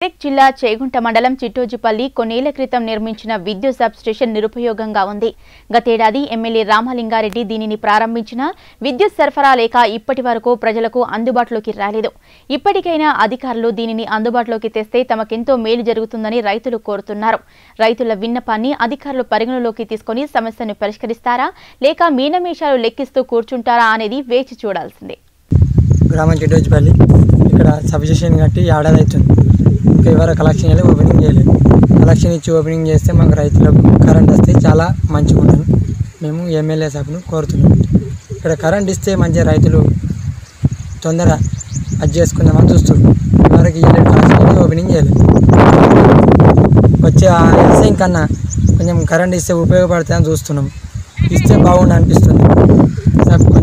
మెదక్ జిల్లా చేగుంట మండలం చిట్టోజిపల్లి కొన్నేళ్ల క్రితం నిర్మించిన విద్యుత్ సబ్ స్టేషన్ నిరుపయోగంగా ఉంది గతేడాది ఎమ్మెల్యే రామలింగారెడ్డి దీనిని ప్రారంభించిన విద్యుత్ సరఫరా లేక ఇప్పటి వరకు ప్రజలకు అందుబాటులోకి రాలేదు ఇప్పటికైనా అధికారులు దీనిని అందుబాటులోకి తెస్తే తమకెంతో మేలు జరుగుతుందని రైతులు కోరుతున్నారు రైతుల విన్నపాన్ని అధికారులు పరిగణలోకి తీసుకొని సమస్యను పరిష్కరిస్తారా లేక మీనమేషాలు లెక్కిస్తూ కూర్చుంటారా అనేది వేచి చూడాల్సిందే గ్రామం చిట్టోజిపల్లి ఇక్కడ సబ్స్టేషన్ కట్టి ఏడాది అవుతుంది ఇంకా ఎవరు కలెక్షన్ చేయలేదు ఓపెనింగ్ చేయలేదు కలెక్షన్ ఇచ్చి ఓపెనింగ్ చేస్తే మాకు రైతులకు కరెంట్ వస్తే చాలా మంచిగా ఉంటుంది మేము ఎమ్మెల్యే సభను కోరుతున్నాం ఇక్కడ కరెంట్ ఇస్తే మంచిగా రైతులు తొందర అది చేసుకుందామని చూస్తారు ఎవరికి ఇవ్వలేదు కలెక్షన్ చేయలేదు ఓపెనింగ్ చేయలేదు వచ్చే ఆ వ్యవసాయం కన్నా కొంచెం కరెంట్ ఇస్తే ఉపయోగపడుతుందని చూస్తున్నాం ఇస్తే బాగుండు అనిపిస్తుంది నాకు కొంచెం